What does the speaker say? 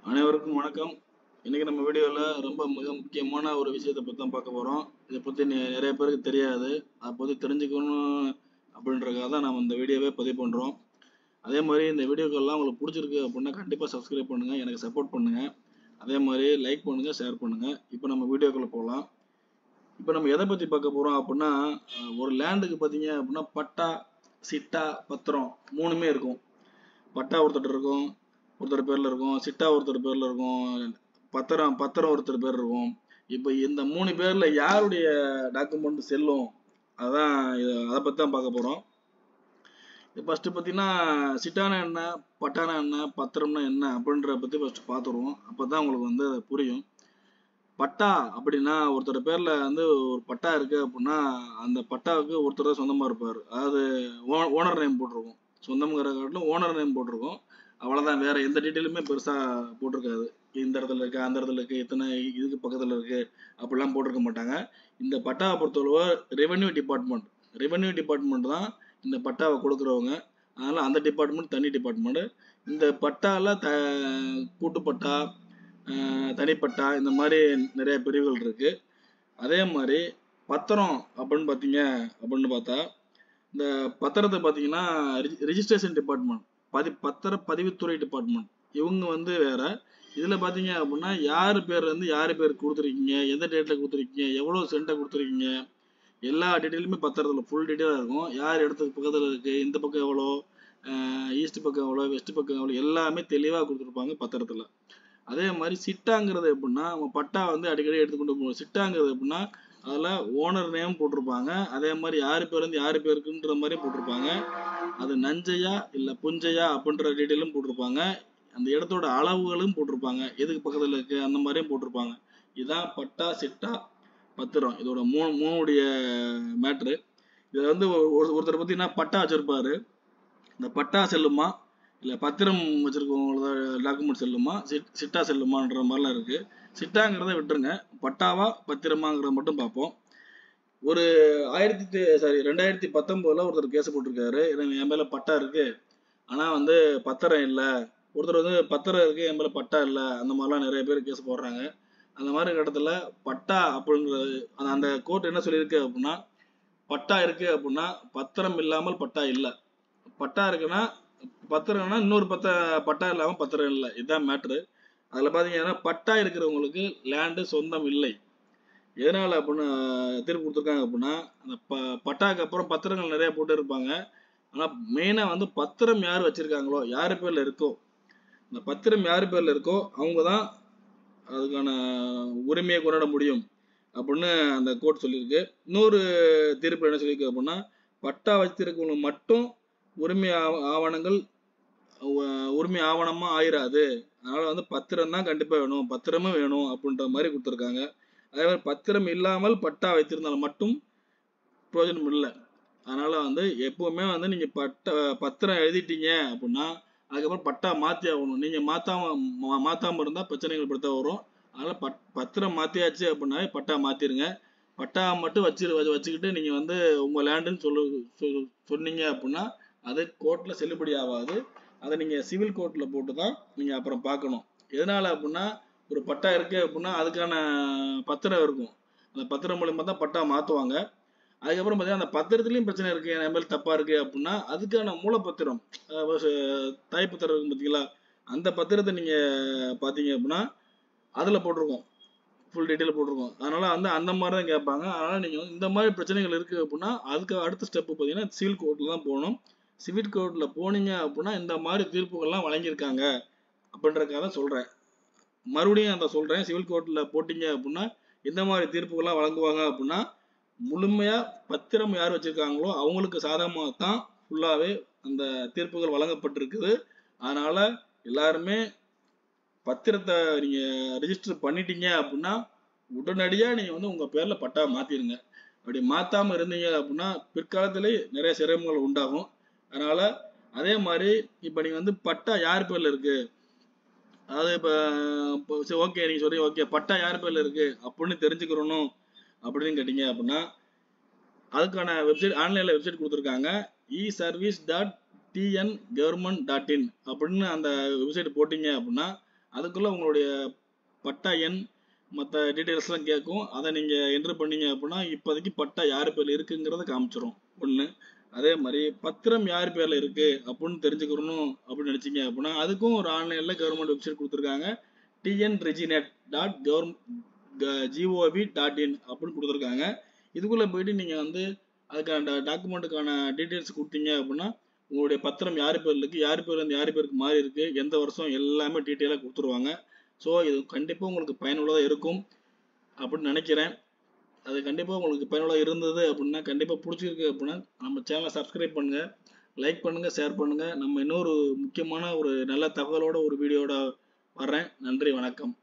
அனைவருக்கும் வணக்கம் இன்னைக்கு நம்ம வீடியோவில் ரொம்ப மிக முக்கியமான ஒரு விஷயத்தை பற்றி தான் பார்க்க போகிறோம் இதை பற்றி நிறைய பேருக்கு தெரியாது அதை பற்றி தெரிஞ்சுக்கணும் அப்படின்றதுக்காக தான் நம்ம இந்த வீடியோவே பதிவு பண்ணுறோம் அதே மாதிரி இந்த வீடியோக்கெல்லாம் உங்களுக்கு பிடிச்சிருக்கு அப்படின்னா கண்டிப்பாக சப்ஸ்கிரைப் பண்ணுங்கள் எனக்கு சப்போர்ட் பண்ணுங்கள் அதே மாதிரி லைக் பண்ணுங்கள் ஷேர் பண்ணுங்கள் இப்போ நம்ம வீடியோக்குள்ளே போகலாம் இப்போ நம்ம எதை பற்றி பார்க்க போகிறோம் அப்படின்னா அஹ், ஒரு லேண்டுக்கு பார்த்தீங்க அப்படின்னா பட்டா சிட்டா பத்திரம் மூணுமே இருக்கும் பட்டா ஒருத்தர் இருக்கும் ஒருத்தர் பேர்ல இருக்கும் சிட்டா ஒருத்தர் பேர்ல இருக்கும் பத்திரம் பத்திரம் ஒருத்தர் பேர் இருக்கும் இப்போ இந்த மூணு பேர்ல யாருடைய டாக்குமெண்ட் செல்லும் அதான் இது- அதை பத்தி தான் பார்க்க போறோம் இது ஃபர்ஸ்ட் பார்த்தீங்கன்னா சிட்டானா என்ன பட்டானா என்ன பத்திரம்னா என்ன அப்படின்றத பத்தி ஃபர்ஸ்ட் பார்த்துருவோம் அப்பதான் உங்களுக்கு வந்து அது புரியும் பட்டா அப்படின்னா ஒருத்தர் பேர்ல வந்து ஒரு பட்டா இருக்கு அப்படின்னா அந்த பட்டாவுக்கு ஒருத்தர் தான் சொந்தமா இருப்பாரு அதாவது ஓனர் நேம் போட்டிருக்கும் சொந்தம்ங்கிற காட்டிலும் ஓனர் நேம் போட்டிருக்கும் அவ்வளவுதான் வேற எந்த டீட்டெயிலுமே பெருசா போட்டிருக்காது இந்த இடத்துல இருக்கு அந்த இடத்துல இருக்கு இத்தனை இதுக்கு பக்கத்துல இருக்கு அப்படிலாம் போட்டிருக்க மாட்டாங்க இந்த பட்டாவை பொறுத்தளவு ரெவென்யூ டிபார்ட்மெண்ட் ரெவென்யூ டிபார்ட்மெண்ட் தான் இந்த பட்டாவை கொடுக்குறவங்க அதனால அந்த டிபார்ட்மெண்ட் தனி டிபார்ட்மெண்ட் இந்த பட்டால த கூட்டுப்பட்டா ஆஹ் தனிப்பட்டா இந்த மாதிரி நிறைய பிரிவுகள் இருக்கு அதே மாதிரி பத்திரம் அப்படின்னு பார்த்தீங்க அப்படின்னு பார்த்தா இந்த பத்திரத்தை பார்த்தீங்கன்னா ரிஜிஸ்ட்ரேஷன் டிபார்ட்மெண்ட் பதி பத்திர பதிவுத்துறை டிபார்ட்மெண்ட் இவங்க வந்து வேற இதுல பாத்தீங்க அப்படின்னா யார் பேர் வந்து யார் பேர் கொடுத்துருக்கீங்க எந்த டேட்ல கொடுத்துருக்கீங்க எவ்வளவு சென்ட்டை கொடுத்துருக்கீங்க எல்லா டீட்டெயிலுமே பத்திரத்துல ஃபுல் டீட்டெயிலாக இருக்கும் யார் இடத்துக்கு பக்கத்துல இருக்கு இந்த பக்கம் எவ்வளோ ஈஸ்ட் பக்கம் எவ்வளோ வெஸ்ட் பக்கம் எவ்வளோ எல்லாமே தெளிவாக கொடுத்துருப்பாங்க பத்திரத்துல அதே மாதிரி சிட்டாங்கிறது எப்படின்னா நம்ம பட்டா வந்து அடிக்கடி எடுத்துக்கொண்டு போகணும் சிட்டாங்கிறது எப்படின்னா அதில் ஓனர் நேம் போட்டிருப்பாங்க அதே மாதிரி யார் பேர் வந்து யார் பேருக்குன்ற மாதிரி போட்டிருப்பாங்க அது நஞ்சையா இல்லை புஞ்சையா அப்படின்ற டீட்டெயிலும் போட்டிருப்பாங்க அந்த இடத்தோட அளவுகளும் போட்டிருப்பாங்க எதுக்கு பக்கத்தில் இருக்கு அந்த மாதிரியும் போட்டிருப்பாங்க இதுதான் பட்டா சிட்டா பத்திரம் இதோட மூணு மூணுடைய மேட்ரு இதில் வந்து ஒரு ஒரு- ஒருத்தர் பார்த்தீங்கன்னா பட்டா வச்சிருப்பாரு இந்த பட்டா செல்லுமா இல்லை பத்திரம் வச்சிருக்கவங்களோட டாக்குமெண்ட் செல்லுமா சிட் சிட்டா செல்லுமான்ற மாதிரிலாம் இருக்கு சிட்டாங்கிறத விட்டுருங்க பட்டாவா பத்திரமாங்கிறத மட்டும் பார்ப்போம் ஒரு ஆயிரத்தி சாரி ரெண்டாயிரத்தி பத்தொன்பதுல ஒருத்தர் கேஸ் போட்டிருக்காரு எனக்கு என் மேல பட்டா இருக்கு ஆனா வந்து பத்திரம் இல்ல ஒருத்தர் வந்து பத்திரம் இருக்கு என் மேல பட்டா இல்ல அந்த மாதிரிலாம் நிறைய பேர் கேஸ் போடுறாங்க அந்த மாதிரி இடத்துல பட்டா அப்படிங்கிறது அந்த அந்த கோர்ட் என்ன சொல்லியிருக்கு அப்படின்னா பட்டா இருக்கு அப்படின்னா பத்திரம் இல்லாமல் பட்டா இல்ல பட்டா இருக்குன்னா பத்திரம்னா இன்னொரு பத்த பட்டா இல்லாம பத்திரம் இல்லை இதுதான் மேட்ரு அதுல பாத்தீங்கன்னா பட்டா இருக்கிறவங்களுக்கு லேண்டு சொந்தம் இல்லை எதனால அப்படின்னு தீர்ப்பு கொடுத்துருக்காங்க அப்படின்னா அந்த ப பட்டாக்கு அப்புறம் பத்திரங்கள் நிறைய போட்டு இருப்பாங்க ஆனா மெயினா வந்து பத்திரம் யார் வச்சிருக்காங்களோ யார் பேர்ல இருக்கோ அந்த பத்திரம் யார் பேர்ல இருக்கோ அவங்க தான் அதுக்கான உரிமையை கொண்டாட முடியும் அப்படின்னு அந்த கோர்ட் சொல்லியிருக்கு இன்னொரு தீர்ப்பு என்ன சொல்லியிருக்கு அப்படின்னா பட்டா வச்சிருக்கவங்க மட்டும் உரிமை ஆவ- ஆவணங்கள் உ- உரிமை ஆவணமா ஆயிராது அதனால வந்து பத்திரம் தான் கண்டிப்பா வேணும் பத்திரமும் வேணும் அப்படின்ற மாதிரி கொடுத்துருக்காங்க அதே மாதிரி பத்திரம் இல்லாமல் பட்டா வைத்திருந்தால் மட்டும் பிரயோஜனம் இல்லை அதனால வந்து எப்பவுமே வந்து நீங்க பட்ட பத்திரம் எழுதிட்டீங்க அப்படின்னா அதுக்கப்புறம் பட்டா மாத்தி ஆகணும் நீங்க மாத்தாம மா- மாத்தாம இருந்தா பிரச்சனைகள் படுத்த வரும் அதனால பட் பத்திரம் மாத்தியாச்சு அப்படின்னா பட்டா மாத்திருங்க பட்டா மட்டும் வச்சு வச்சு- வச்சுக்கிட்டு நீங்க வந்து உங்க லேண்டுன்னு சொல்லு சொ- சொன்னீங்க அப்படின்னா அது கோர்ட்ல செல்லுபடி ஆகாது அதை நீங்க சிவில் கோர்ட்ல போட்டு தான் நீங்க அப்புறம் பார்க்கணும் எதனால அப்படின்னா ஒரு பட்டா இருக்கு அப்படின்னா அதுக்கான பத்திரம் இருக்கும் அந்த பத்திரம் மூலியமா தான் பட்டா மாத்துவாங்க அதுக்கப்புறம் பார்த்தீங்கன்னா அந்த பத்திரத்துலயும் பிரச்சனை இருக்கு என் மேல் தப்பா இருக்கு அப்படின்னா அதுக்கான மூலப்பத்திரம் அதாவது ச- தாய் பத்திரம் இருக்கும் பார்த்தீங்களா அந்த பத்திரத்தை நீங்க பாத்தீங்க அப்படின்னா அதுல போட்டிருக்கோம் ஃபுல் டீட்டெயில் போட்டிருக்கோம் அதனால வந்து அந்த மாதிரி தான் கேட்பாங்க அதனால நீங்க வந்து இந்த மாதிரி பிரச்சனைகள் இருக்கு அப்படின்னா அதுக்கு அடுத்த ஸ்டெப் பார்த்தீங்கன்னா சிவில் கோர்ட்ல தான் போகணும் சிவில் கோர்ட்ல போனீங்க அப்படின்னா இந்த மாதிரி தீர்ப்புகள்லாம் வழங்கியிருக்காங்க அப்படின்றதுக்காக தான் சொல்றேன் மறுபடியும் அந்த சொல்றேன் சிவில் கோர்ட்ல போட்டீங்க அப்படின்னா இந்த மாதிரி தீர்ப்புகள்லாம் வழங்குவாங்க அப்படின்னா முழுமையா பத்திரம் யார் வச்சிருக்காங்களோ அவங்களுக்கு சாதகமாக தான் ஃபுல்லாவே அந்த தீர்ப்புகள் வழங்கப்பட்டிருக்குது அதனால எல்லாருமே பத்திரத்தை நீங்க ரெஜிஸ்டர் பண்ணிட்டீங்க அப்படின்னா உடனடியா நீங்க வந்து உங்க பேர்ல பட்டா மாத்திருங்க அப்படி மாத்தாம இருந்தீங்க அப்படின்னா பிற்காலத்துல நிறைய சிரமங்கள் உண்டாகும் அதனால அதே மாதிரி இப்ப நீங்க வந்து பட்டா யார் பேர்ல இருக்கு அதாவது இப்ப இப்போ சரி ஓகே நீங்க சொல்றீங்க ஓகே பட்டா யார் பேர்ல இருக்கு அப்படின்னு தெரிஞ்சுக்கிறணும் அப்படின்னு கேட்டீங்க அப்படின்னா அதுக்கான வெப்சைட் ஆன்லைன்ல வெப்சைட் கொடுத்துருக்காங்க e service dot TN government dot in அப்படின்னு அந்த வெப்சைட் போட்டீங்க அப்படின்னா அதுக்குள்ள உங்களுடைய பட்டா எண் மற்ற டீட்டெயில்ஸ்லாம் கேட்கும் அதை நீங்கள் என்ட்ரு பண்ணீங்க அப்படின்னா இப்போதைக்கு பட்டா யார் பேரில் இருக்குங்கிறத காமிச்சிரும் ஒன்று அதே மாதிரி பத்திரம் யார் பேரில் இருக்குது அப்படின்னு தெரிஞ்சுக்கிறணும் அப்படின்னு நினச்சிங்க அப்படின்னா அதுக்கும் ஒரு ஆன்லைனில் கவர்மெண்ட் வெப்சைட் கொடுத்துருக்காங்க TN reginet dot government G O V dot in அப்படின்னு கொடுத்துருக்காங்க இதுக்குள்ளே போயிட்டு நீங்கள் வந்து அதுக்கான டாக்குமெண்ட்டுக்கான டீட்டெயில்ஸ் கொடுத்தீங்க அப்படின்னா உங்களுடைய பத்திரம் யார் பேரில் இருக்குது யார் பேர்லேருந்து யார் பேருக்கு மாறி இருக்குது எந்த வருஷம் எல்லாமே டீட்டெயிலாக கொடுத்துருவாங்க ஸோ இது கண்டிப்பாக உங்களுக்கு பயனுள்ளதாக இருக்கும் அப்படின்னு நினைக்கிறேன் அது கண்டிப்பாக உங்களுக்கு பயனுள்ளதாக இருந்தது அப்படின்னா கண்டிப்பாக பிடிச்சிருக்கு அப்படின்னா நம்ம சேனலை சப்ஸ்கிரைப் பண்ணுங்கள் லைக் பண்ணுங்கள் ஷேர் பண்ணுங்கள் நம்ம இன்னொரு முக்கியமான ஒரு நல்ல தகவலோட ஒரு வீடியோட வர்றேன் நன்றி வணக்கம்